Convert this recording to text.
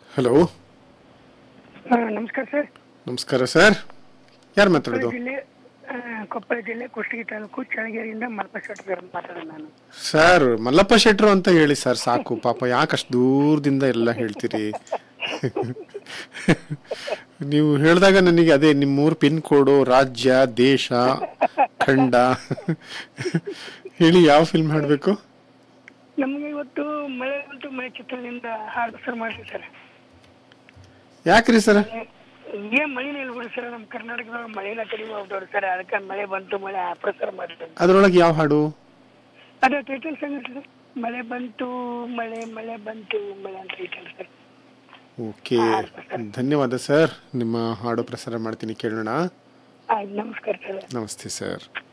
hello ಆ, ನಮಸ್ಕಾರ sir ನಮಸ್ಕಾರ ಸರ್ ಯಾರು ಕೊಪ್ಪಳ ಮಾತಾಡೋದು ಜಿಲ್ಲೆ ಆ, ಕೊಪ್ಪಳ ಜಿಲ್ಲೆ ಕುಷ್ಟಗಿ ತಾಲೂಕು ಚಳಗೇರಿಯಿಂದ ಮಲ್ಪ ಶೆಟ್ಟರ್ ಮಾತಾಡೋದು ನಾನು ಸರ್ ಮಲ್ಲಪ್ಪ ಶೆಟ್ರು ಅಂತ ಹೇಳಿ ಸರ್ ಸಾಕು ಪಾಪ ಯಾಕಷ್ಟು ದೂರದಿಂದ ಎಲ್ಲ ಹೇಳ್ತೀರಿ ನೀವು ಹೇಳಿದಾಗ ನನಗೆ ಅದೇ ನಿಮ್ಮೂರು ಪಿನ್ ಕೋಡು ರಾಜ್ಯ ದೇಶ ಖಂಡ ಹೇಳಿ ಯಾವ ಫಿಲ್ಮ್ ಹಾಡಬೇಕು ನಮಗೆ ಇವತ್ತು ಮಳೆ ಬಂತು ಮಳೆ ಚಿತ್ರದಿಂದ ಹಾಡು ಸರ್ ಮಾಡ್ತೀವಿ ಸರ್ ಯಾಕ್ರಿ ಸರ್ ಏನ್ ಮಳಿನೇ ಇಲ್ಲ ಬಿಡಿ ಸರ್ ನಮ್ಮ ಕರ್ನಾಟಕದಾಗ ಮಳೆನ ಕಡಿಮೆ ಹೋಗ್ದವ್ರು ಸರ್ ಅದಕ್ಕೆ ಮಳೆ ಬಂತು ಮಳೆ ಆ ಪ್ರಸಾರ ಮಾಡ್ತೀವಿ ಅದ್ರೊಳಗೆ ಯಾವ ಹಾಡು ಅದೇ ಟೈಟಲ್ ಸಂಗೀತ ಸರ್ ಮಳೆ ಬಂತು ಮಳೆ ಮಳೆ ಬಂತು ಮಳೆ ಅಂತ ಟೈಟಲ್ ಸರ್ ಓಕೆ ಧನ್ಯವಾದ ಸರ್ ನಿಮ್ಮ ಹಾಡು ಪ್ರಸಾರ ಮಾಡ್ತೀನಿ ಕೇಳೋಣ ಆಯ್ತು ನಮಸ್ಕಾರ ಸರ್ ನಮಸ್ತೆ ಸರ್